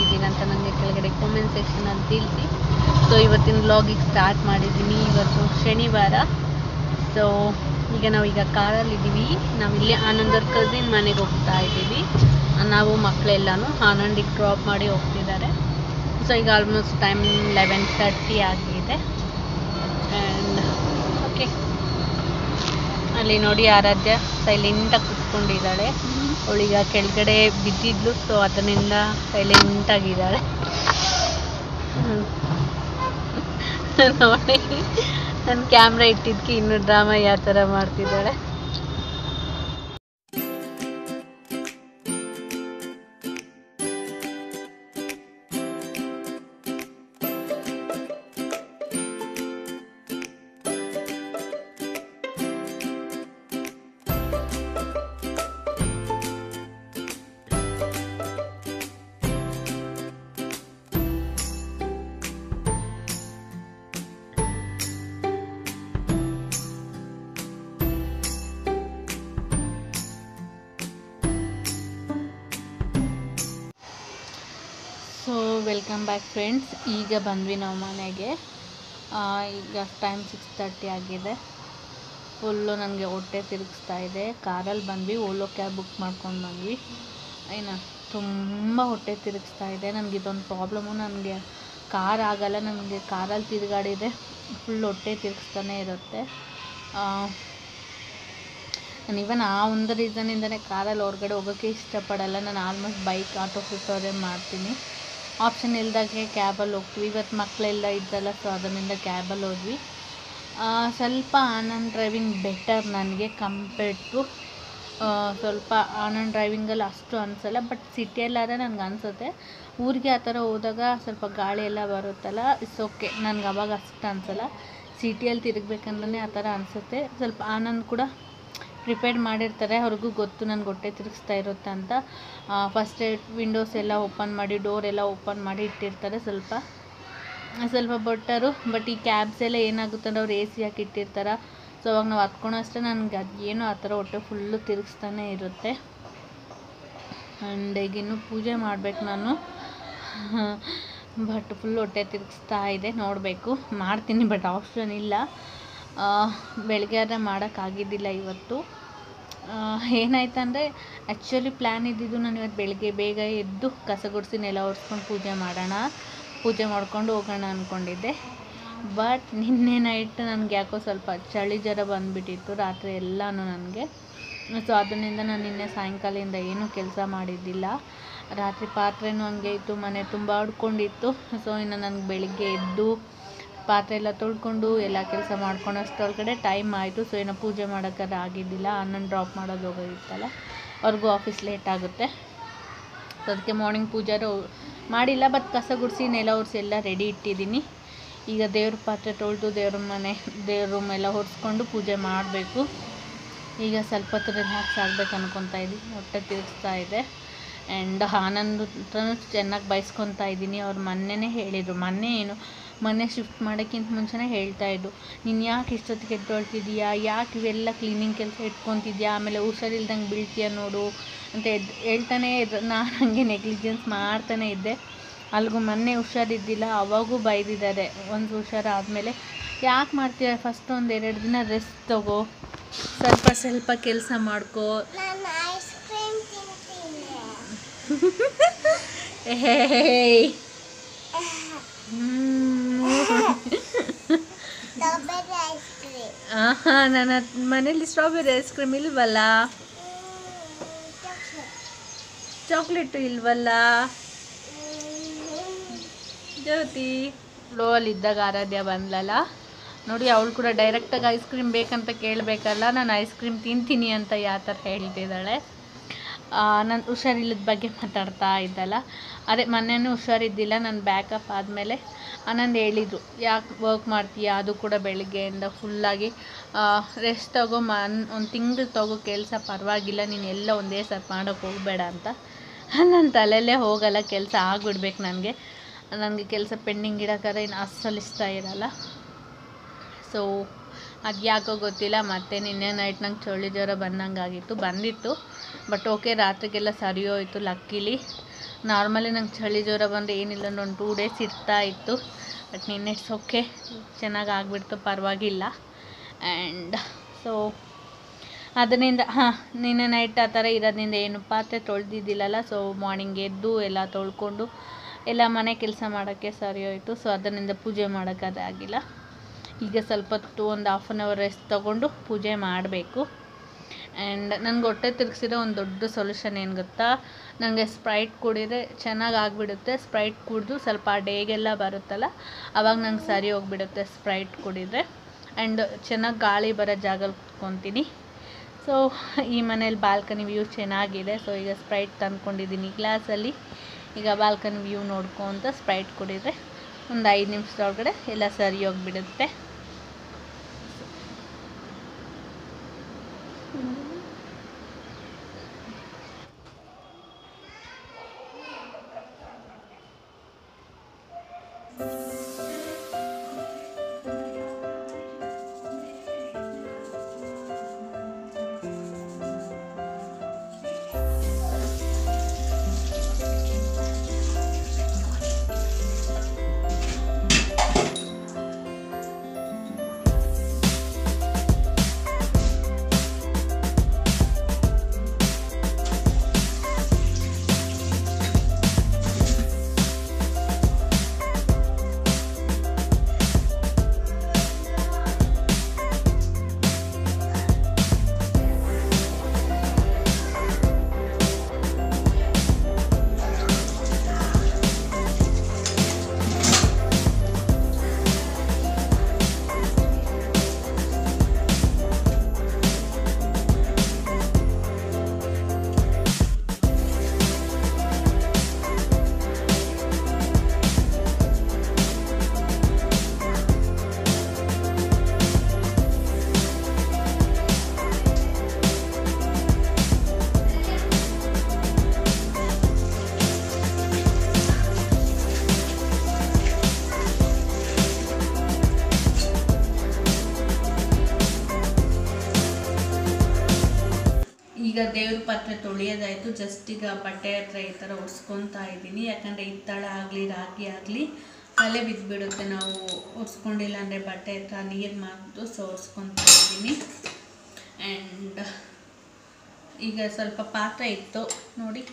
ಮಾಡ್ತಿದ್ದೀರಾ ಅಂತ ನನಗೆ ಕೆಳಗಡೆ ಕಾಮೆಂಟ್ ಸೆಕ್ಷನಲ್ಲಿ ತಿಳಿಸಿ ಸೊ ಇವತ್ತಿನ ವ್ಲಾಗಿಗೆ ಸ್ಟಾರ್ಟ್ ಮಾಡಿದ್ದೀನಿ ಇವತ್ತು ಶನಿವಾರ ಸೊ ಈಗ ನಾವೀಗ ಕಾರಲ್ಲಿದ್ದೀವಿ ನಾವಿಲ್ಲಿ ಆನಂದರ್ ಕಸಿನ್ ಮನೆಗೆ ಹೋಗ್ತಾ ಇದ್ದೀವಿ ನಾವು ಮಕ್ಕಳೆಲ್ಲನೂ ಆನಂದಿಗೆ ಡ್ರಾಪ್ ಮಾಡಿ ಹೋಗ್ತಿದ್ದಾರೆ ಸೊ ಈಗ ಆಲ್ಮೋಸ್ಟ್ ಟೈಮ್ ಲೆವೆನ್ ತರ್ಟಿ ಆಗಿದೆ ಆ್ಯಂಡ್ ಓಕೆ ಅಲ್ಲಿ ನೋಡಿ ಆರಾಧ್ಯ ಸೈಲೆಂಟಾಗಿ ಕುತ್ಕೊಂಡಿದ್ದಾಳೆ ಅವಳೀಗ ಕೆಳಗಡೆ ಬಿದ್ದಿದ್ಲು ಸೊ ಅದರಿಂದ ಸೈಲೆಂಟಾಗಿದ್ದಾಳೆ ನೋಡಿ ನನ್ನ ಕ್ಯಾಮ್ರಾ ಇಟ್ಟಿದ್ದಕ್ಕೆ ಇನ್ನೂ ಡ್ರಾಮಾ ಯಾವ ಥರ ಮಾಡ್ತಿದ್ದಾಳೆ ಸೊ ವೆಲ್ಕಮ್ ಬ್ಯಾಕ್ ಫ್ರೆಂಡ್ಸ್ ಈಗ ಬಂದ್ವಿ ನಾವು ಮನೆಗೆ ಆ, ಈಗ ಟೈಮ್ ಸಿಕ್ಸ್ ತರ್ಟಿ ಆಗಿದೆ ಫುಲ್ಲು ನನಗೆ ಹೊಟ್ಟೆ ತಿರುಗಿಸ್ತಾ ಇದೆ ಕಾರಲ್ಲಿ ಬಂದ್ವಿ ಓಲೋ ಕ್ಯಾಬ್ ಬುಕ್ ಮಾಡ್ಕೊಂಡು ಬಂದ್ವಿ ಏನು ತುಂಬ ಹೊಟ್ಟೆ ತಿರುಗಿಸ್ತಾ ಇದೆ ನನಗೆ ಇದೊಂದು ಪ್ರಾಬ್ಲಮ್ಮು ನನಗೆ ಕಾರ್ ಆಗಲ್ಲ ನನಗೆ ಕಾರಲ್ಲಿ ತಿರುಗಾಡಿದ್ರೆ ಫುಲ್ ಹೊಟ್ಟೆ ತಿರುಗಿಸ್ತಾನೆ ಇರುತ್ತೆ ನಾನು ಇವನ್ ಆ ಒಂದು ರೀಸನಿಂದನೇ ಕಾರಲ್ಲಿ ಹೊರಗಡೆ ಹೋಗೋಕ್ಕೆ ಇಷ್ಟಪಡಲ್ಲ ನಾನು ಆಲ್ಮೋಸ್ಟ್ ಬೈಕ್ ಆಟೋ ಪ್ರಿಫರೇ ಮಾಡ್ತೀನಿ ಆಪ್ಷನ್ ಇಲ್ದಾಗೆ ಕ್ಯಾಬಲ್ಲಿ ಹೋಗ್ತೀವಿ ಇವತ್ತು ಮಕ್ಕಳೆಲ್ಲ ಇದ್ದಲ್ಲ ಸೊ ಅದರಿಂದ ಕ್ಯಾಬಲ್ಲಿ ಹೋದ್ವಿ ಆ, ಸ್ವಲ್ಪ ಆನಂದ್ ಡ್ರೈವಿಂಗ್ ಬೆಟರ್ ನನಗೆ ಕಂಪೇರ್ಡ್ ಟು ಸ್ವಲ್ಪ ಆನಂದ್ ಡ್ರೈವಿಂಗಲ್ಲಿ ಅಷ್ಟು ಅನಿಸಲ್ಲ ಬಟ್ ಸಿಟಿಯಲ್ಲಾದರೆ ನನಗೆ ಅನಿಸುತ್ತೆ ಊರಿಗೆ ಆ ಥರ ಹೋದಾಗ ಸ್ವಲ್ಪ ಗಾಳಿ ಎಲ್ಲ ಬರುತ್ತಲ್ಲ ಇಟ್ಸ್ ಓಕೆ ನನಗೆ ಅವಾಗ ಅಷ್ಟು ಅನಿಸಲ್ಲ ಸಿಟಿಯಲ್ಲಿ ತಿರುಗಬೇಕಂದ್ರೆ ಆ ಥರ ಅನಿಸುತ್ತೆ ಸ್ವಲ್ಪ ಆನಂದ್ ಕೂಡ ಪ್ರಿಪೇರ್ ಮಾಡಿರ್ತಾರೆ ಅವ್ರಿಗೂ ಗೊತ್ತು ನನಗೆ ಹೊಟ್ಟೆ ತಿರುಗಿಸ್ತಾ ಇರುತ್ತೆ ಅಂತ ಫಸ್ಟ್ ವಿಂಡೋಸ್ ಎಲ್ಲ ಓಪನ್ ಮಾಡಿ ಡೋರ್ ಎಲ್ಲ ಓಪನ್ ಮಾಡಿ ಇಟ್ಟಿರ್ತಾರೆ ಸ್ವಲ್ಪ ಸ್ವಲ್ಪ ಬಟ್ಟರು ಬಟ್ ಈ ಕ್ಯಾಬ್ಸ್ ಎಲ್ಲ ಏನಾಗುತ್ತೆ ಅಂದ್ರೆ ಅವ್ರು ಎ ಸಿ ಹಾಕಿ ಇಟ್ಟಿರ್ತಾರೆ ಸೊ ಅವಾಗ ನಾವು ಹತ್ಕೊಳೋ ಅಷ್ಟೇ ನನಗೆ ಅದು ಏನೋ ಆ ಥರ ಹೊಟ್ಟೆ ಫುಲ್ಲು ತಿರುಗಿಸ್ತಾನೆ ಇರುತ್ತೆ ಆ್ಯಂಡ್ ಈಗ ಇನ್ನೂ ಪೂಜೆ ಮಾಡಬೇಕು ನಾನು ಬಟ್ ಫುಲ್ ಹೊಟ್ಟೆ ತಿರುಗಿಸ್ತಾ ಇದೆ ನೋಡಬೇಕು ಮಾಡ್ತೀನಿ ಬಟ್ ಆಪ್ಷನ್ ಇಲ್ಲ ಆ, ಬೆಳಗ್ಗೆ ಆದರೆ ಮಾಡೋಕ್ಕಾಗಿದ್ದಿಲ್ಲ ಇವತ್ತು ಆ, ಏನಾಯ್ತಂದರೆ ಆ್ಯಕ್ಚುಲಿ ಪ್ಲ್ಯಾನ್ ಇದ್ದಿದ್ದು ನಾನು ಇವತ್ತು ಬೆಳಗ್ಗೆ ಬೇಗ ಎದ್ದು ಕಸ ಗುಡಿಸಿ ನೆಲ ಒರೆಸ್ಕೊಂಡು ಪೂಜೆ ಮಾಡೋಣ ಪೂಜೆ ಮಾಡ್ಕೊಂಡು ಹೋಗೋಣ ಅಂದ್ಕೊಂಡಿದ್ದೆ ಬಟ್ ನಿನ್ನೆ ನೈಟ್ ನನಗೆ ಯಾಕೋ ಸ್ವಲ್ಪ ಚಳಿ ಜ್ವರ ಬಂದುಬಿಟ್ಟಿತ್ತು ರಾತ್ರಿ ಎಲ್ಲನೂ ನನಗೆ ಸೊ ಅದರಿಂದ ನಾನು ನಿನ್ನೆ ಸಾಯಂಕಾಲದಿಂದ ಏನೂ ಕೆಲಸ ಮಾಡಿದ್ದಿಲ್ಲ ರಾತ್ರಿ ಪಾತ್ರೆನೂ ಹಂಗೆ ಇತ್ತು ಮನೆ ತುಂಬ ಆಡ್ಕೊಂಡಿತ್ತು ಸೊ ಇನ್ನು ನನಗೆ ಬೆಳಿಗ್ಗೆ ಎದ್ದು ಪಾತ್ರೆ ಎಲ್ಲ ತೊಳ್ಕೊಂಡು ಎಲ್ಲ ಕೆಲಸ ಮಾಡ್ಕೊಳೋಷ್ಟರೊಳಗಡೆ ಟೈಮ್ ಆಯಿತು ಸೊ ಏನೋ ಪೂಜೆ ಮಾಡೋಕ್ಕಾದ್ರೆ ಆಗಿದ್ದಿಲ್ಲ ಅಣ್ಣನ ಡ್ರಾಪ್ ಮಾಡೋದು ಹೋಗೋದಿತ್ತಲ್ಲ ಅವ್ರಿಗೂ ಆಫೀಸ್ ಲೇಟ್ ಆಗುತ್ತೆ ಸೊ ಅದಕ್ಕೆ ಮಾರ್ನಿಂಗ್ ಪೂಜಾರು ಮಾಡಿಲ್ಲ ಬಟ್ ಕಸ ಗುಡಿಸಿ ನೆಲ ಒರೆಸಿ ಎಲ್ಲ ರೆಡಿ ಇಟ್ಟಿದ್ದೀನಿ ಈಗ ದೇವ್ರ ಪಾತ್ರೆ ತೊಳೆದು ದೇವ್ರ ಮನೆ ದೇವ್ರ ರೂಮ್ ಎಲ್ಲ ಒರೆಸ್ಕೊಂಡು ಪೂಜೆ ಮಾಡಬೇಕು ಈಗ ಸ್ವಲ್ಪ ಹೊತ್ತು ರಿಲ್ಯಾಕ್ಸ್ ಆಗ್ಬೇಕು ಅನ್ಕೊತಾ ಇದ್ದೀನಿ ಹೊಟ್ಟೆ ತಿರುಗಿಸ್ತಾ ಇದೆ ಆ್ಯಂಡ್ ಆನಂದ್ ಹತ್ರನೂ ಚೆನ್ನಾಗಿ ಬೈಸ್ಕೊತಾ ಇದ್ದೀನಿ ಅವ್ರು ಮೊನ್ನೆನೇ ಹೇಳಿದರು ಮೊನ್ನೆ ಏನು ಮೊನ್ನೆ ಶಿಫ್ಟ್ ಮಾಡೋಕ್ಕಿಂತ ಮುಂಚೆನೇ ಹೇಳ್ತಾ ಇದ್ದು ನೀನು ಯಾಕೆ ಇಷ್ಟೊತ್ತಿಗೆ ಎದ್ದೊಳ್ತಿದ್ದೀಯಾ ಯಾಕೆ ಇವೆಲ್ಲ ಕ್ಲೀನಿಂಗ್ ಕೆಲಸ ಇಟ್ಕೊತಿದ್ಯಾ ಆಮೇಲೆ ಹುಷಾರಿಲ್ದಂಗೆ ಬೀಳ್ತೀಯ ನೋಡು ಅಂತ ಎದ್ದು ಹೇಳ್ತಾನೇ ಇದ್ರು ನಾನು ಹಂಗೆ ನೆಗ್ಲಿಜೆನ್ಸ್ ಮಾಡ್ತಾನೆ ಇದ್ದೆ ಅಲ್ಲಿಗೂ ಮೊನ್ನೆ ಹುಷಾರಿದ್ದಿಲ್ಲ ಅವಾಗೂ ಬೈದಿದ್ದಾರೆ ಒಂದು ಹುಷಾರಾದಮೇಲೆ ಯಾಕೆ ಮಾಡ್ತೀಯ ಫಸ್ಟ್ ಒಂದು ಎರಡು ದಿನ ರೆಸ್ಟ್ ತಗೋ ಸ್ವಲ್ಪ ಸ್ವಲ್ಪ ಕೆಲಸ ಮಾಡ್ಕೋ ನಾನು ಐಸ್ ಕ್ರೀಮ್ ತಿಂತೀನಿ ಏಯ್. ಸ್ಟ್ರಾಬೆರಿ ಐಸ್ ಕ್ರೀಮ್ ಆಹಾ ನನ್ನ ಮನೇಲಿ ಸ್ಟ್ರಾಬೆರಿ ಐಸ್ ಕ್ರೀಮ್ ಇಲ್ವಲ್ಲ ಚಾಕ್ಲೇಟು ಇಲ್ವಲ್ಲ ಜ್ಯೋತಿ ಫ್ಲೋ ಅಲ್ಲಿ ಇದ್ದಾಗ ಆರಾಧ್ಯ ಬಂದ್ಲಲ್ಲ ನೋಡಿ ಅವಳು ಕೂಡ ಡೈರೆಕ್ಟಾಗಿ ಐಸ್ ಕ್ರೀಮ್ ಬೇಕಂತ ಕೇಳಬೇಕಲ್ಲ ನಾನು ಐಸ್ ಕ್ರೀಮ್ ತಿಂತೀನಿ ಅಂತ ಯಾವ ಥರ ಹೇಳ್ತಿದ್ದಾಳೆ ನಾನು ಹುಷಾರಿಲ್ಲದ ಬಗ್ಗೆ ಮಾತಾಡ್ತಾ ಇದ್ದಲ್ಲ ಅದೇ ಮೊನ್ನೆನೂ ಹುಷಾರಿದ್ದಿಲ್ಲ ನಾನು ಬ್ಯಾಕಪ್ ಆದಮೇಲೆ ಆನಂದ್ ಹೇಳಿದರು ಯಾಕೆ ವರ್ಕ್ ಮಾಡ್ತೀಯಾ ಅದು ಕೂಡ ಬೆಳಿಗ್ಗೆಯಿಂದ ಫುಲ್ಲಾಗಿ ರೆಸ್ಟ್ ತಗೋ ಮನ್ ಒಂದು ತಿಂಗಳು ತಗೋ ಕೆಲಸ ಪರವಾಗಿಲ್ಲ ನೀನು ಎಲ್ಲ ಒಂದೇ ಸರ್ ಮಾಡೋಕ್ಕೆ ಹೋಗಬೇಡ ಅಂತ ನನ್ನ ತಲೆಯಲ್ಲೇ ಹೋಗಲ್ಲ ಕೆಲಸ ಆಗ್ಬಿಡ್ಬೇಕು ನನಗೆ ನನಗೆ ಕೆಲಸ ಪೆಂಡಿಂಗ್ ಇಡೋಕ್ಕಾದ್ರೆ ಇನ್ನು ಅಸ್ಸಲು ಇಷ್ಟ ಇರಲ್ಲ ಸೊ ಅದು ಯಾಕೋ ಗೊತ್ತಿಲ್ಲ ಮತ್ತೆ ನಿನ್ನೆ ನೈಟ್ ನಂಗೆ ಚಳಿ ಜ್ವರ ಬಂದಂಗೆ ಆಗಿತ್ತು ಬಂದಿತ್ತು ಬಟ್ ಓಕೆ ರಾತ್ರಿಗೆಲ್ಲ ಸರಿ ಹೋಯ್ತು ಲಕ್ಕಿಲಿ ನಾರ್ಮಲಿ ನಂಗೆ ಚಳಿ ಜ್ವರ ಬಂದರೆ ಏನಿಲ್ಲ ಒಂದು ಟೂ ಡೇಸ್ ಇರ್ತಾ ಇತ್ತು ಬಟ್ ನಿನ್ನೆ ಇಟ್ಸ್ ಓಕೆ ಚೆನ್ನಾಗಿ ಆಗಿಬಿಡ್ತು ಪರವಾಗಿಲ್ಲ ಆ್ಯಂಡ್ ಸೊ ಅದರಿಂದ ಹಾಂ ನಿನ್ನೆ ನೈಟ್ ಆ ಥರ ಇರೋದ್ರಿಂದ ಏನು ಪಾತ್ರೆ ತೊಳೆದಿದ್ದಿಲ್ಲಲ್ಲ ಸೊ ಮಾರ್ನಿಂಗ್ ಎದ್ದು ಎಲ್ಲ ತೊಳ್ಕೊಂಡು ಎಲ್ಲ ಮನೆ ಕೆಲಸ ಮಾಡೋಕ್ಕೆ ಸರಿ ಹೋಯಿತು ಸೊ ಅದರಿಂದ ಪೂಜೆ ಮಾಡೋಕ್ಕಾಗಿಲ್ಲ ಈಗ ಸ್ವಲ್ಪ ಹೊತ್ತು ಒಂದು ಹಾಫ್ ಆನ್ ಅವರ್ ರೆಸ್ಟ್ ತೊಗೊಂಡು ಪೂಜೆ ಮಾಡಬೇಕು ಆ್ಯಂಡ್ ನನಗೆ ಹೊಟ್ಟೆ ತಿರುಗಿಸಿರೋ ಒಂದು ದೊಡ್ಡ ಸೊಲ್ಯೂಷನ್ ಏನು ಗೊತ್ತಾ ನನಗೆ ಸ್ಪ್ರೈಟ್ ಕುಡಿದ್ರೆ ಚೆನ್ನಾಗಿ ಆಗಿಬಿಡುತ್ತೆ ಸ್ಪ್ರೈಟ್ ಕುಡಿದು ಸ್ವಲ್ಪ ಡೇಗೆಲ್ಲ ಬರುತ್ತಲ್ಲ ಆವಾಗ ನಂಗೆ ಸರಿ ಹೋಗ್ಬಿಡುತ್ತೆ ಸ್ಪ್ರೈಟ್ ಕುಡಿದ್ರೆ ಆ್ಯಂಡ್ ಚೆನ್ನಾಗಿ ಗಾಳಿ ಬರೋ ಜಾಗದಲ್ಲಿ ಕುತ್ಕೊತೀನಿ ಸೊ ಈ ಮನೇಲಿ ಬಾಲ್ಕನಿ ವ್ಯೂ ಚೆನ್ನಾಗಿದೆ ಸೊ ಈಗ ಸ್ಪ್ರೈಟ್ ತಂದ್ಕೊಂಡಿದ್ದೀನಿ ಗ್ಲಾಸಲ್ಲಿ ಈಗ ಬಾಲ್ಕನಿ ವ್ಯೂ ನೋಡ್ಕೊತ ಸ್ಪ್ರೈಟ್ ಕುಡಿದ್ರೆ ಒಂದು ಐದು ನಿಮಿಷದೊಳಗಡೆ ಎಲ್ಲ ಸರಿ ಹೋಗ್ಬಿಡುತ್ತೆ ಈಗ ದೇವ್ರ ಪಾತ್ರೆ ತೊಳೆಯೋದಾಯಿತು ಜಸ್ಟ್ ಈಗ ಬಟ್ಟೆ ಹತ್ರ ಈ ಥರ ಒರೆಸ್ಕೊತಾ ಇದ್ದೀನಿ ಯಾಕಂದರೆ ಹಿತ್ತಳ ಆಗಲಿ ರಾಗಿ ಆಗಲಿ ತಲೆ ಬಿದ್ದುಬಿಡುತ್ತೆ ನಾವು ಒರೆಸ್ಕೊಂಡಿಲ್ಲ ಅಂದರೆ ಬಟ್ಟೆ ಹತ್ರ ನೀರು ಮಾತು ಸೊ ಒರೆಸ್ಕೊತಾ ಇದ್ದೀನಿ ಆ್ಯಂಡ್ ಈಗ ಸ್ವಲ್ಪ ಪಾತ್ರೆ ಇತ್ತು ನೋಡಿ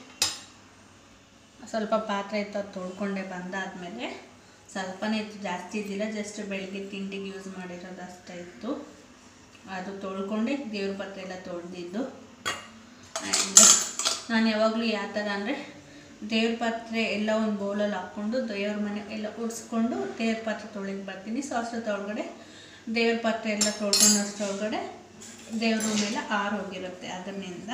ಸ್ವಲ್ಪ ಪಾತ್ರೆ ಇತ್ತು ಅದು ತೊಳ್ಕೊಂಡೆ ಬಂದಾದಮೇಲೆ ಸ್ವಲ್ಪನೇ ಇತ್ತು ಜಾಸ್ತಿ ಇದ್ದಿಲ್ಲ ಜಸ್ಟ್ ಬೆಳಗ್ಗೆ ತಿಂಡಿಗೆ ಯೂಸ್ ಮಾಡಿರೋದು ಅಷ್ಟೇ ಇತ್ತು ಅದು ತೊಳ್ಕೊಂಡೆ ದೇವ್ರ ಪಾತ್ರೆ ಎಲ್ಲ ತೊಳೆದಿದ್ದು ಆ್ಯಂಡ್ ನಾನು ಯಾವಾಗಲೂ ಯಾವ ಥರ ಅಂದರೆ ದೇವ್ರ ಪಾತ್ರೆ ಎಲ್ಲ ಒಂದು ಬೌಲಲ್ಲಿ ಹಾಕ್ಕೊಂಡು ದೇವ್ರ ಮನೆ ಎಲ್ಲ ಒರೆಸ್ಕೊಂಡು ದೇವ್ರ ಪಾತ್ರೆ ತೊಳೆಗೆ ಬರ್ತೀನಿ ಸೊ ಅಷ್ಟೊತ್ತೊಳಗಡೆ ದೇವ್ರ ಪಾತ್ರೆ ಎಲ್ಲ ತೊಳ್ಕೊಂಡು ಅಷ್ಟೊಳಗಡೆ ದೇವ್ರ ರೂಮ್ ಎಲ್ಲ ಆರೋಗಿರುತ್ತೆ ಅದರಿಂದ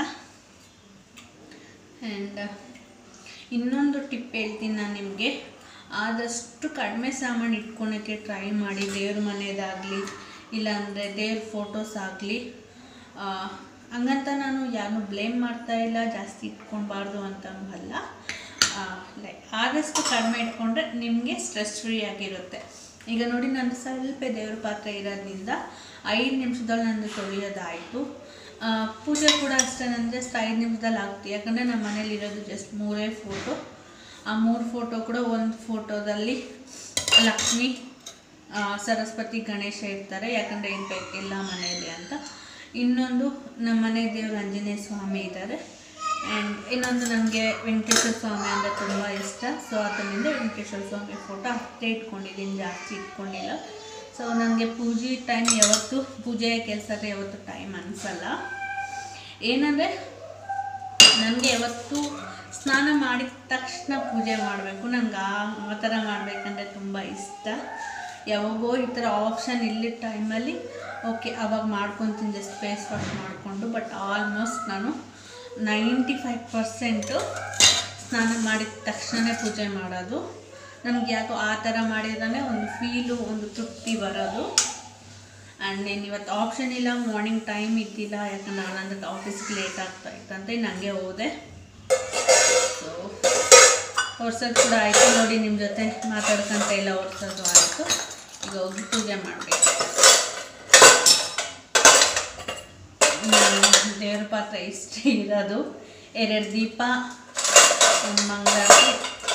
ಆ್ಯಂಡ್ ಇನ್ನೊಂದು ಟಿಪ್ ಹೇಳ್ತೀನಿ ನಾನು ನಿಮಗೆ ಆದಷ್ಟು ಕಡಿಮೆ ಸಾಮಾನು ಇಟ್ಕೊಳಕ್ಕೆ ಟ್ರೈ ಮಾಡಿ ದೇವ್ರ ಮನೆಯದಾಗಲಿ ಇಲ್ಲಾಂದರೆ ದೇವ್ರ ಫೋಟೋಸ್ ಆಗಲಿ ಹಂಗಂತ ನಾನು ಯಾರನ್ನೂ ಬ್ಲೇಮ್ ಮಾಡ್ತಾ ಇಲ್ಲ ಜಾಸ್ತಿ ಇಟ್ಕೊಳ್ಬಾರ್ದು ಅಂತನೂ ಅಲ್ಲ ಲೈಕ್ ಆದಷ್ಟು ಕಡಿಮೆ ಇಟ್ಕೊಂಡ್ರೆ ನಿಮಗೆ ಸ್ಟ್ರೆಸ್ ಫ್ರೀ ಆಗಿರುತ್ತೆ ಈಗ ನೋಡಿ ನಾನು ಸ್ವಲ್ಪ ದೇವ್ರ ಪಾತ್ರೆ ಇರೋದ್ರಿಂದ ಐದು ನಿಮಿಷದಲ್ಲಿ ನಂದು ತೊಳೆಯೋದಾಯಿತು ಆ, ಪೂಜೆ ಕೂಡ ಅಷ್ಟೇ ನಾನು ಜಸ್ಟ್ ಐದು ನಿಮಿಷದಲ್ಲಿ ಆಗ್ತಿ ಯಾಕಂದರೆ ನಮ್ಮ ಮನೇಲಿ ಇರೋದು ಜಸ್ಟ್ ಮೂರೇ ಫೋಟೋ ಆ ಮೂರು ಫೋಟೋ ಕೂಡ ಒಂದು ಫೋಟೋದಲ್ಲಿ ಲಕ್ಷ್ಮಿ ಆ, ಸರಸ್ವತಿ ಗಣೇಶ ಇರ್ತಾರೆ ಯಾಕಂದರೆ ಇರ್ಬೇಕು ಎಲ್ಲ ಮನೆಯಲ್ಲಿ ಅಂತ ಇನ್ನೊಂದು ನಮ್ಮ ಮನೆ ದೇವರು ಆಂಜನೇಯ ಸ್ವಾಮಿ ಇದ್ದಾರೆ ಆ್ಯಂಡ್ ಇನ್ನೊಂದು ನನಗೆ ವೆಂಕಟೇಶ್ವರ ಸ್ವಾಮಿ ಅಂದರೆ ತುಂಬ ಇಷ್ಟ ಸೊ ಅದರಿಂದ ವೆಂಕಟೇಶ್ವರ ಸ್ವಾಮಿ ಫೋಟೋ ಅಷ್ಟೇ ಇಟ್ಕೊಂಡಿದ್ದೀನಿ ಜಾಸ್ತಿ ಇಟ್ಕೊಂಡಿಲ್ಲ ಸೊ ನನಗೆ ಪೂಜೆ ಟೈಮ್ ಯಾವತ್ತೂ ಪೂಜೆಯ ಕೆಲಸಕ್ಕೆ ಯಾವತ್ತೂ ಟೈಮ್ ಅನಿಸಲ್ಲ ಏನಂದರೆ ನನಗೆ ಯಾವತ್ತೂ ಸ್ನಾನ ಮಾಡಿದ ತಕ್ಷಣ ಪೂಜೆ ಮಾಡಬೇಕು ನಂಗೆ ಆ ಆ ಥರ ಮಾಡಬೇಕಂದ್ರೆ ತುಂಬ ಇಷ್ಟ ಯಾವಾಗೋ ಈ ಥರ ಆಪ್ಷನ್ ಇಲ್ಲಿದ್ದ ಟೈಮಲ್ಲಿ ಓಕೆ ಅವಾಗ ಮಾಡ್ಕೊತೀನಿ ಜಸ್ಟ್ ಫೇಸ್ ವಾಶ್ ಮಾಡಿಕೊಂಡು ಬಟ್ ಆಲ್ಮೋಸ್ಟ್ ನಾನು ನೈಂಟಿ ಫೈವ್ ಪರ್ಸೆಂಟು ಸ್ನಾನ ಮಾಡಿದ ತಕ್ಷಣ ಪೂಜೆ ಮಾಡೋದು ನಮ್ಗೆ ಯಾಕೋ ಆ ಥರ ಮಾಡಿದ್ರೆ ಒಂದು ಫೀಲು ಒಂದು ತೃಪ್ತಿ ಬರೋದು ಆ್ಯಂಡ್ ನೀನು ಇವತ್ತು ಆಪ್ಷನ್ ಇಲ್ಲ ಮಾರ್ನಿಂಗ್ ಟೈಮ್ ಇದ್ದಿಲ್ಲ ಯಾಕಂದ್ರೆ ನಾನಂದ್ರೆ ಆಫೀಸ್ಗೆ ಲೇಟ್ ಆಗ್ತಾ ಇತ್ತಂತ ಇನ್ನು ಹಂಗೆ ಹೋದೆ ಸೊ ಒರ್ಸೋದು ಕೂಡ ಆಯಿತು ನೋಡಿ ನಿಮ್ಮ ಜೊತೆ ಮಾತಾಡ್ಕೊಂತ ಎಲ್ಲ ಒರ್ಸೋದು ಆಯಿತು ಈಗ ಹೋಗಿ ಪೂಜೆ ಮಾಡಬೇಕು ದೇವ್ರ ಪಾತ್ರ ಇಷ್ಟೇ ಇರೋದು ಎರಡು ದೀಪ ಹಂಗಾಗಿ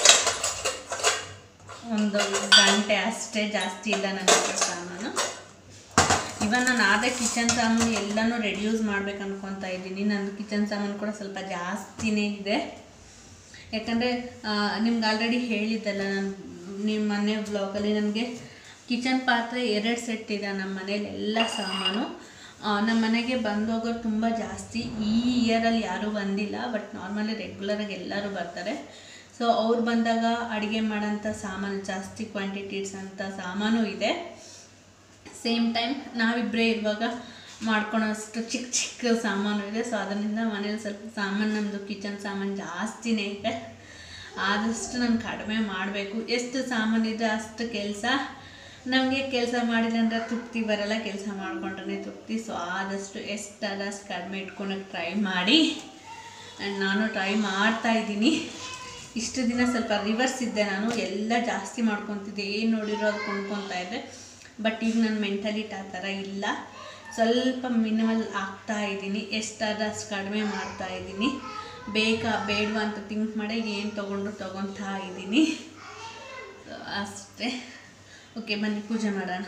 ಒಂದು ಗಂಟೆ ಅಷ್ಟೇ ಜಾಸ್ತಿ ಇಲ್ಲ ನನ್ನ ಹತ್ರ ಸಾಮಾನು ಇವನ್ ನಾನು ಆದ ಕಿಚನ್ ಸಾಮಾನು ಎಲ್ಲನೂ ರೆಡ್ಯೂಸ್ ಮಾಡ್ಬೇಕು ಅನ್ಕೊತಾ ಇದ್ದೀನಿ ನಂದು ಕಿಚನ್ ಸಾಮಾನು ಕೂಡ ಸ್ವಲ್ಪ ಜಾಸ್ತಿನೇ ಇದೆ ಯಾಕಂದರೆ ನಿಮ್ಗೆ ಆಲ್ರೆಡಿ ಹೇಳಿದ್ದಲ್ಲ ನಾನು ನಿಮ್ಮ ಮನೆ ಬ್ಲಾಗಲ್ಲಿ ನನಗೆ ಕಿಚನ್ ಪಾತ್ರೆ ಎರಡು ಸೆಟ್ ಇದೆ ನಮ್ಮ ಮನೇಲಿ ಎಲ್ಲ ಸಾಮಾನು ಆ, ನಮ್ಮ ಮನೆಗೆ ಬಂದೋಗೋರು ತುಂಬ ಜಾಸ್ತಿ ಈ ಇಯರಲ್ಲಿ ಯಾರೂ ಬಂದಿಲ್ಲ ಬಟ್ ನಾರ್ಮಲಿ ರೆಗ್ಯುಲರಾಗಿ ಎಲ್ಲರೂ ಬರ್ತಾರೆ ಸೊ ಅವ್ರು ಬಂದಾಗ ಅಡುಗೆ ಮಾಡೋಂಥ ಸಾಮಾನು ಜಾಸ್ತಿ ಕ್ವಾಂಟಿಟೀಸ್ ಅಂತ ಸಾಮಾನು ಇದೆ ಸೇಮ್ ಟೈಮ್ ನಾವಿಬ್ಬರೇ ಇರುವಾಗ ಮಾಡ್ಕೊಳೋಷ್ಟು ಚಿಕ್ಕ ಚಿಕ್ಕ ಸಾಮಾನು ಇದೆ ಸೊ ಅದರಿಂದ ಮನೇಲಿ ಸ್ವಲ್ಪ ಸಾಮಾನು ನಮ್ಮದು ಕಿಚನ್ ಸಾಮಾನು ಜಾಸ್ತಿನೇ ಇದೆ ಆದಷ್ಟು ನಾನು ಕಡಿಮೆ ಮಾಡಬೇಕು ಎಷ್ಟು ಸಾಮಾನು ಇದೆ ಅಷ್ಟು ಕೆಲಸ ನಮಗೆ ಕೆಲಸ ಮಾಡಿದಂದ್ರೆ ತೃಪ್ತಿ ಬರಲ್ಲ ಕೆಲಸ ಮಾಡ್ಕೊಂಡ್ರೆ ತೃಪ್ತಿ ಸೊ ಆದಷ್ಟು ಎಷ್ಟಾದ ಅಷ್ಟು ಕಡಿಮೆ ಇಟ್ಕೊಳಕ್ಕೆ ಟ್ರೈ ಮಾಡಿ ಆ್ಯಂಡ್ ನಾನು ಟ್ರೈ ಮಾಡ್ತಾ ಇದ್ದೀನಿ ಇಷ್ಟು ದಿನ ಸ್ವಲ್ಪ ರಿವರ್ಸ್ ಇದ್ದೆ ನಾನು ಎಲ್ಲ ಜಾಸ್ತಿ ಮಾಡ್ಕೊತಿದ್ದೆ ಏನು ನೋಡಿರೋ ಅದು ಕೊಂಡ್ಕೊತಾ ಇದ್ದೆ ಬಟ್ ಈಗ ನನ್ನ ಮೆಂಟಾಲಿಟಿ ಆ ಥರ ಇಲ್ಲ ಸ್ವಲ್ಪ ಮಿನಿಮಲ್ ಆಗ್ತಾ ಇದ್ದೀನಿ ಎಷ್ಟಾದ ಅಷ್ಟು ಕಡಿಮೆ ಮಾಡ್ತಾ ಇದ್ದೀನಿ ಬೇಕಾ ಬೇಡವಾ ಅಂತ ಥಿಂಕ್ ಮಾಡಿ ಏನು ತೊಗೊಂಡು ತೊಗೊತಾ ಇದ್ದೀನಿ So, ಅಷ್ಟೇ ಓಕೆ ಬನ್ನಿ ಪೂಜೆ ಮಾಡೋಣ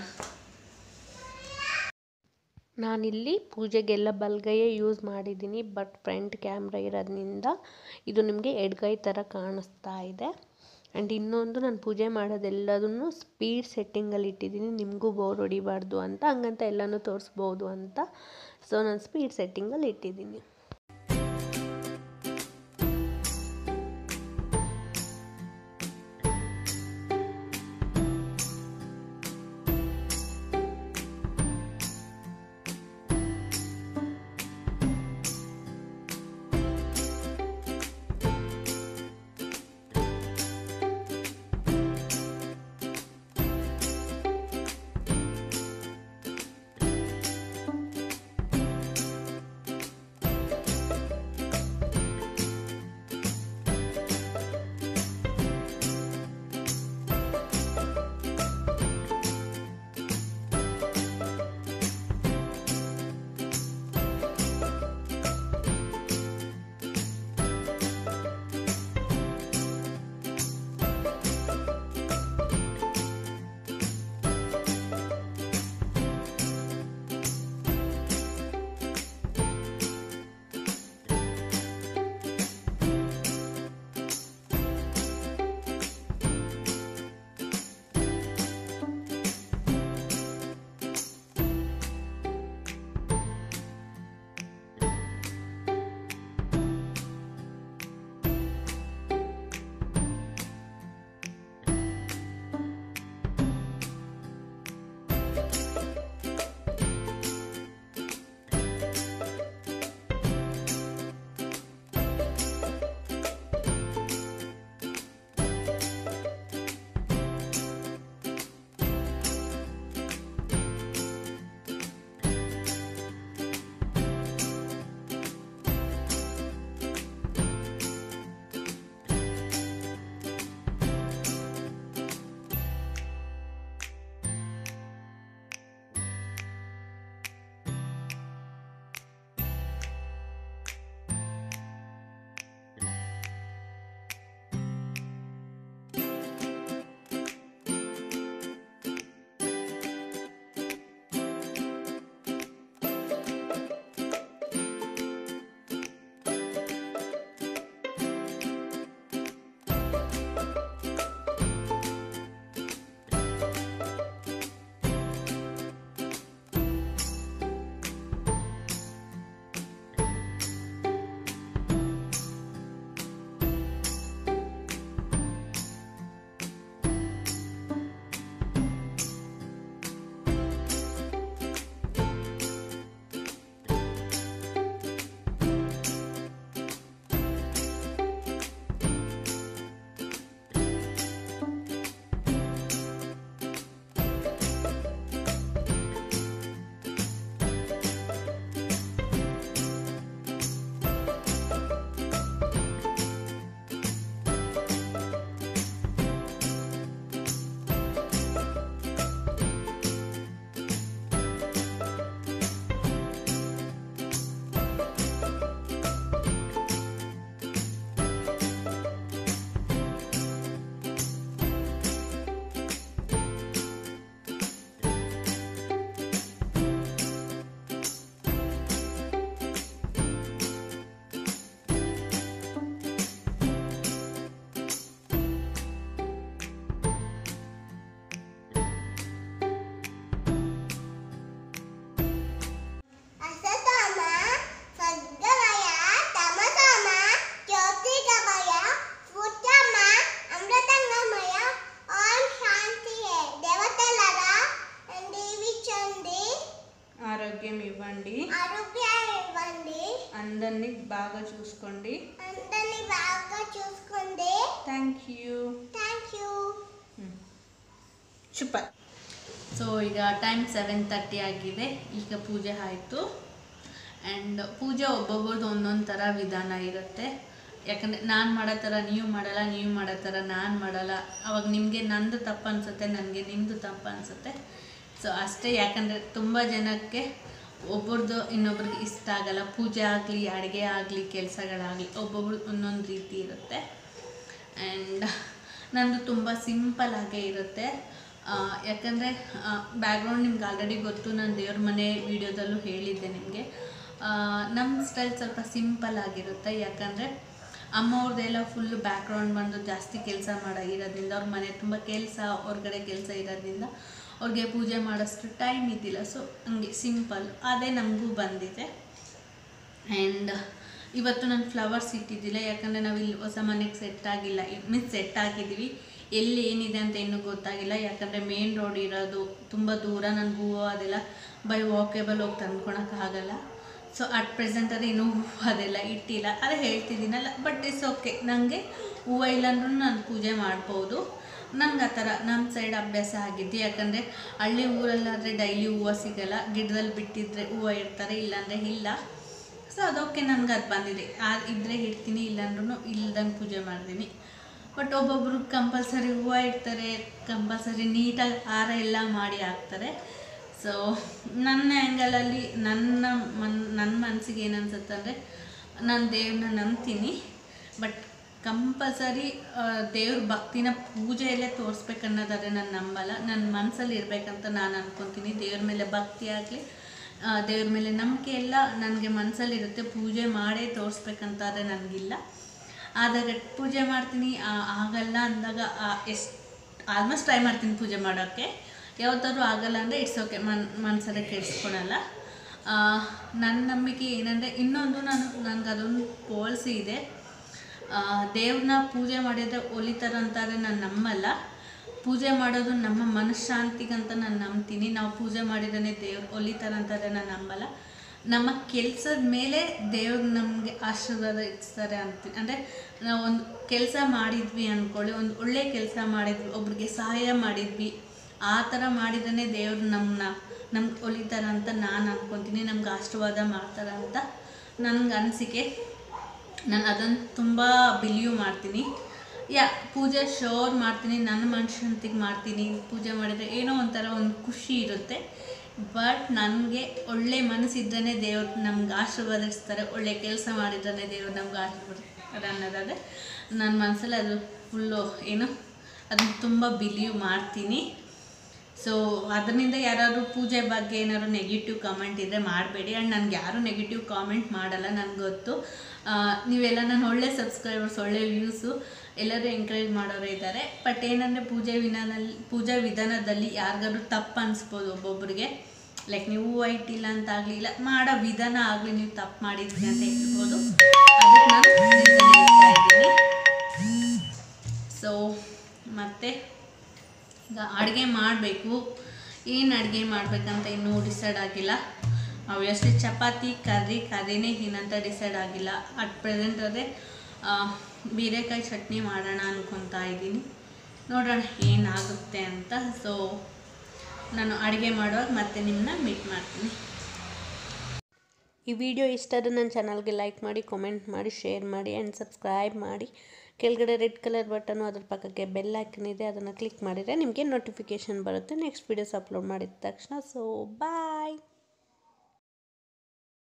ನಾನಿಲ್ಲಿ ಪೂಜೆಗೆಲ್ಲ ಬಲಗೈಯೇ ಯೂಸ್ ಮಾಡಿದ್ದೀನಿ ಬಟ್ ಫ್ರಂಟ್ ಕ್ಯಾಮ್ರಾ ಇರೋದ್ರಿಂದ ಇದು ನಿಮಗೆ ಎಡಗೈ ಥರ ಕಾಣಿಸ್ತಾ ಇದೆ ಆ್ಯಂಡ್ ಇನ್ನೊಂದು ನಾನು ಪೂಜೆ ಮಾಡೋದೆಲ್ಲದನ್ನು ಸ್ಪೀಡ್ ಸೆಟ್ಟಿಂಗಲ್ಲಿ ಇಟ್ಟಿದ್ದೀನಿ ನಿಮಗೂ ಬೋರ್ ಹೊಡಿಬಾರ್ದು ಅಂತ ಹಂಗಂತ ಎಲ್ಲನೂ ತೋರಿಸ್ಬೋದು ಅಂತ ಸೊ ನಾನು ಸ್ಪೀಡ್ ಸೆಟ್ಟಿಂಗಲ್ಲಿ ಇಟ್ಟಿದ್ದೀನಿ అందరినీ బాగా చూసుకోండి అందరినీ బాగా చూసుకోండి thank you thank you super so ಈಗ ಟೈಮ್ ಸೆವೆನ್ ತರ್ಟಿ ಆಗಿದೆ ಈಗ ಪೂಜೆ ಆಯಿತು ಆ್ಯಂಡ್ ಪೂಜೆ ಒಬ್ಬೊಬ್ರದ್ದು ಒಂದೊಂದು ಥರ ವಿಧಾನ ಇರುತ್ತೆ ಯಾಕಂದರೆ ನಾನು ಮಾಡೋ ಥರ ನೀವು ಮಾಡಲ್ಲ ನೀವು ಮಾಡೋ ಥರ ನಾನು ಮಾಡಲ್ಲ ಅವಾಗ ನಿಮಗೆ ನಂದು ತಪ್ಪು ಅನಿಸುತ್ತೆ ನನಗೆ ನಿಮ್ಮದು ತಪ್ಪು ಅನಿಸುತ್ತೆ ಸೊ ಅಷ್ಟೇ ಯಾಕಂದರೆ ತುಂಬ ಜನಕ್ಕೆ ಒಬ್ಬರದ್ದು ಇನ್ನೊಬ್ರಿಗೆ ಇಷ್ಟ ಆಗಲ್ಲ ಪೂಜೆ ಆಗಲಿ ಅಡುಗೆ ಆಗಲಿ ಕೆಲಸಗಳಾಗಲಿ ಒಬ್ಬೊಬ್ರು ಒಂದೊಂದು ರೀತಿ ಇರುತ್ತೆ ಆ್ಯಂಡ್ ನಂದು ತುಂಬ ಸಿಂಪಲ್ ಆಗೇ ಇರುತ್ತೆ ಆ, ಯಾಕಂದರೆ ಬ್ಯಾಕ್ಗ್ರೌಂಡ್ ನಿಮ್ಗೆ ಆಲ್ರೆಡಿ ಗೊತ್ತು ನಾನು ದೇವ್ರ ಮನೆ ವೀಡಿಯೋದಲ್ಲೂ ಹೇಳಿದ್ದೆ ನಿಮಗೆ ನಮ್ಮ ಸ್ಟೈಲ್ ಸ್ವಲ್ಪ ಸಿಂಪಲ್ ಆಗಿರುತ್ತೆ ಯಾಕಂದರೆ ಅಮ್ಮವ್ರದ್ದೆಲ್ಲ ಫುಲ್ಲು ಬ್ಯಾಕ್ಗ್ರೌಂಡ್ ಬಂದು ಜಾಸ್ತಿ ಕೆಲಸ ಮಾಡೋ ಇರೋದ್ರಿಂದ ಅವ್ರ ಮನೆ ತುಂಬ ಕೆಲಸ ಹೊರ್ಗಡೆ ಕೆಲಸ ಇರೋದ್ರಿಂದ ಅವ್ರಿಗೆ ಪೂಜೆ ಮಾಡೋಷ್ಟು ಟೈಮ್ ಇದ್ದಿಲ್ಲ ಸೊ ಹಂಗೆ ಸಿಂಪಲ್ ಅದೇ ನಮಗೂ ಬಂದಿದೆ ಆ್ಯಂಡ್ ಇವತ್ತು ನಾನು ಫ್ಲವರ್ಸ್ ಇಟ್ಟಿದ್ದಿಲ್ಲ ಯಾಕಂದರೆ ನಾವು ಇಲ್ಲಿ ಹೊಸ ಮನೆಗೆ ಸೆಟ್ ಆಗಿಲ್ಲ ಮೀನ್ಸ್ ಸೆಟ್ ಆಗಿದ್ದೀವಿ ಎಲ್ಲಿ ಏನಿದೆ ಅಂತ ಇನ್ನೂ ಗೊತ್ತಾಗಿಲ್ಲ ಯಾಕಂದರೆ ಮೇನ್ ರೋಡ್ ಇರೋದು ತುಂಬ ದೂರ ನನಗೆ ಹೂವು ಅದೆಲ್ಲ ಬೈ ವಾಕೇಬಲ್ ಹೋಗಿ ತಂದ್ಕೊಳಕ್ಕಾಗಲ್ಲ ಸೊ ಅಟ್ ಪ್ರೆಸೆಂಟ್ ಅದು ಇನ್ನೂ ಹೂವು ಅದೆಲ್ಲ ಇಟ್ಟಿಲ್ಲ ಅದೇ ಹೇಳ್ತಿದ್ದೀನಲ್ಲ ಬಟ್ ಇಟ್ಸ್ ಓಕೆ ನನಗೆ ಹೂವು ಇಲ್ಲಾಂದ್ರೂ ನಾನು ಪೂಜೆ ಮಾಡ್ಬೋದು ನಂಗೆ ಆ ಥರ ನಮ್ಮ ಸೈಡ್ ಅಭ್ಯಾಸ ಆಗಿದ್ದು ಯಾಕಂದರೆ ಹಳ್ಳಿ ಊರಲ್ಲಾದರೆ ಡೈಲಿ ಹೂವು ಸಿಗಲ್ಲ ಗಿಡದಲ್ಲಿ ಬಿಟ್ಟಿದ್ರೆ ಹೂವು ಇರ್ತಾರೆ ಇಲ್ಲಾಂದರೆ ಇಲ್ಲ ಸೊ ಅದಕ್ಕೆ ನನಗೆ ಅದು ಬಂದಿದೆ ಆ ಇದ್ದರೆ ಇಡ್ತೀನಿ ಇಲ್ಲಾಂದ್ರೂ ಇಲ್ದಂಗೆ ಪೂಜೆ ಮಾಡ್ತೀನಿ ಬಟ್ ಒಬ್ಬೊಬ್ರು ಕಂಪಲ್ಸರಿ ಹೂವು ಇಡ್ತಾರೆ ಕಂಪಲ್ಸರಿ ನೀಟಾಗಿ ಹಾರ ಎಲ್ಲ ಮಾಡಿ ಹಾಕ್ತಾರೆ ಸೊ ನನ್ನ ಆ್ಯಂಗಲಲ್ಲಿ ನನ್ನ ಮನ್ ನನ್ನ ಮನಸ್ಸಿಗೆ ಏನು ಅನ್ಸುತ್ತೆ ಅಂದರೆ ನಾನು ದೇವ್ರನ್ನ ನಂಬ್ತೀನಿ ಬಟ್ ಕಂಪಲ್ಸರಿ ದೇವ್ರ ಭಕ್ತಿನ ಪೂಜೆಯಲ್ಲೇ ತೋರಿಸ್ಬೇಕನ್ನೋದಾದ್ರೆ ನಾನು ನಂಬಲ್ಲ ನನ್ನ ಮನಸ್ಸಲ್ಲಿ ಇರಬೇಕಂತ ನಾನು ಅನ್ಕೊತೀನಿ ದೇವ್ರ ಮೇಲೆ ಭಕ್ತಿ ಆಗಲಿ ದೇವ್ರ ಮೇಲೆ ನಂಬಿಕೆ ಎಲ್ಲ ನನಗೆ ಮನಸ್ಸಲ್ಲಿರುತ್ತೆ ಪೂಜೆ ಮಾಡೇ ತೋರಿಸ್ಬೇಕಂತಾದ್ರೆ ನನಗಿಲ್ಲ ಆದಾಗ ಪೂಜೆ ಮಾಡ್ತೀನಿ ಆ- ಆಗಲ್ಲ ಅಂದಾಗ ಎಷ್ಟು ಆಲ್ಮೋಸ್ಟ್ ಟ್ರೈ ಮಾಡ್ತೀನಿ ಪೂಜೆ ಮಾಡೋಕ್ಕೆ ಯಾವತ್ತಾದ್ರೂ ಆಗಲ್ಲ ಅಂದರೆ ಇಟ್ಸ್ ಓಕೆ ಮನ್ ಮನಸ್ಸಲ್ಲೇ ಕೆಡಿಸ್ಕೊಳಲ್ಲ ಆ, ನನ್ನ ನಂಬಿಕೆ ಏನಂದರೆ ಇನ್ನೊಂದು ನಾನು ನನಗೆ ಅದೊಂದು ಪಾಲಿಸಿ ಇದೆ ದೇವ್ರನ್ನ ಪೂಜೆ ಮಾಡಿದರೆ ಒಲಿತಾರೆ ಅಂತಾರೆ ನಾನು ನಂಬಲ್ಲ ಪೂಜೆ ಮಾಡೋದು ನಮ್ಮ ಮನಃಶಾಂತಿಗಂತ ನಾನು ನಂಬ್ತೀನಿ ನಾವು ಪೂಜೆ ಮಾಡಿದ್ರೆ ದೇವ್ರು ಒಲಿತಾರೆ ಅಂತಾರೆ ನಾನು ನಂಬಲ್ಲ ನಮ್ಮ ಕೆಲಸದ ಮೇಲೆ ದೇವ್ರು ನಮಗೆ ಆಶೀರ್ವಾದ ಇಡ್ತಾರೆ ಅಂತೀನಿ ಅಂದರೆ ನಾವು ಒಂದು ಕೆಲಸ ಮಾಡಿದ್ವಿ ಅಂದ್ಕೊಳ್ಳಿ ಒಂದು ಒಳ್ಳೆ ಕೆಲಸ ಮಾಡಿದ್ವಿ ಒಬ್ರಿಗೆ ಸಹಾಯ ಮಾಡಿದ್ವಿ ಆ ಥರ ಮಾಡಿದ್ರೆ ದೇವ್ರು ನಮ್ಮನ್ನ ನಮ್ಗೆ ಒಲಿತಾರೆ ಅಂತ ನಾನು ಅನ್ಕೊತೀನಿ ನಮ್ಗೆ ಆಶೀರ್ವಾದ ಮಾಡ್ತಾರೆ ಅಂತ ನನಗೆ ಅನಿಸಿಕೆ ನಾನು ಅದನ್ನು ತುಂಬ ಬಿಲೀವ್ ಮಾಡ್ತೀನಿ ಯಾ ಪೂಜೆ ಶೋರ್ ಮಾಡ್ತೀನಿ ನನ್ನ ಮನಶಾಂತಿಗೆ ಮಾಡ್ತೀನಿ ಪೂಜೆ ಮಾಡಿದರೆ ಏನೋ ಒಂಥರ ಒಂದು ಖುಷಿ ಇರುತ್ತೆ ಬಟ್ ನನಗೆ ಒಳ್ಳೆ ಮನಸ್ಸಿದ್ದನೇ ದೇವ್ರು ನಮ್ಗೆ ಆಶೀರ್ವಾದಿಸ್ತಾರೆ ಒಳ್ಳೆ ಕೆಲಸ ಮಾಡಿದ್ರೆ ದೇವ್ರು ನಮ್ಗೆ ಆಶೀರ್ವಾದ ಅನ್ನೋದಾದರೆ ನನ್ನ ಮನಸ್ಸಲ್ಲಿ ಅದು ಫುಲ್ಲು ಏನು ಅದನ್ನು ತುಂಬ ಬಿಲೀವ್ ಮಾಡ್ತೀನಿ ಸೊ ಅದರಿಂದ ಯಾರಾದರೂ ಪೂಜೆ ಬಗ್ಗೆ ಏನಾದ್ರು ನೆಗೆಟಿವ್ ಕಾಮೆಂಟ್ ಇದ್ದರೆ ಮಾಡಬೇಡಿ ಆ್ಯಂಡ್ ನನಗೆ ಯಾರೂ ನೆಗೆಟಿವ್ ಕಾಮೆಂಟ್ ಮಾಡಲ್ಲ ನನಗೆ ಗೊತ್ತು ಆ, ನೀವೆಲ್ಲ ನನ್ನ ಒಳ್ಳೆ ಸಬ್ಸ್ಕ್ರೈಬರ್ಸ್ ಒಳ್ಳೆ ವ್ಯೂಸು ಎಲ್ಲರೂ ಎಂಕರೇಜ್ ಮಾಡೋರು ಇದ್ದಾರೆ ಬಟ್ ಏನಂದರೆ ಪೂಜೆ ವಿಧಾನಲ್ಲಿ ಪೂಜಾ ವಿಧಾನದಲ್ಲಿ ಯಾರಿಗಾದ್ರೂ ತಪ್ಪು ಅನಿಸ್ಬೋದು ಒಬ್ಬೊಬ್ಬರಿಗೆ ಲೈಕ್ ನೀವು ಹೂವು ಇಟ್ಟಿಲ್ಲ ಅಂತ ಆಗಲಿ ಇಲ್ಲ ಮಾಡೋ ವಿಧಾನ ಆಗಲಿ ನೀವು ತಪ್ಪು ಮಾಡಿದ್ರಿ ಅಂತ ಹೇಳ್ಬೋದು ಅದಕ್ಕೆ ನಾನು reason ಹೇಳ್ತಾ ಇದ್ದೀನಿ ಸೊ ಮತ್ತು ಈಗ ಅಡುಗೆ ಮಾಡಬೇಕು ಏನು ಅಡುಗೆ ಮಾಡಬೇಕಂತ ಇನ್ನೂ ಡಿಸೈಡ್ ಆಗಿಲ್ಲ ಆಬ್ವಿಯಸ್ಲಿ ಚಪಾತಿ ಕರ್ರಿ ಕರ್ರಿನೇ ಏನಂತ ಡಿಸೈಡ್ ಆಗಿಲ್ಲ ಅಟ್ ಪ್ರೆಸೆಂಟ್ ಅದೇ ಆ, ಬೀರೆಕಾಯಿ ಚಟ್ನಿ ಮಾಡೋಣ ಅನ್ಕೊತಾ ಇದ್ದೀನಿ ನೋಡೋಣ ಏನಾಗುತ್ತೆ ಅಂತ ಸೊ ನಾನು ಅಡುಗೆ ಮಾಡುವಾಗ ಮತ್ತೆ ನಿಮ್ಮನ್ನ ಮೀಟ್ ಮಾಡ್ತೀನಿ ಈ ವಿಡಿಯೋ ಇಷ್ಟ ಆದರೆ ನನ್ನ ಚಾನಲ್ಗೆ ಲೈಕ್ ಮಾಡಿ ಕಾಮೆಂಟ್ ಮಾಡಿ ಶೇರ್ ಮಾಡಿ ಆ್ಯಂಡ್ ಸಬ್ಸ್ಕ್ರೈಬ್ ಮಾಡಿ ಕೆಳಗಡೆ ರೆಡ್ ಕಲರ್ ಬಟನು ಅದ್ರ ಪಕ್ಕಕ್ಕೆ ಬೆಲ್ ಐಕನ್ ಇದೆ ಅದನ್ನು ಕ್ಲಿಕ್ ಮಾಡಿದರೆ ನಿಮಗೆ ನೋಟಿಫಿಕೇಷನ್ ಬರುತ್ತೆ ನೆಕ್ಸ್ಟ್ ವೀಡಿಯೋಸ್ ಅಪ್ಲೋಡ್ ಮಾಡಿದ ತಕ್ಷಣ ಸೊ ಬಾಯ್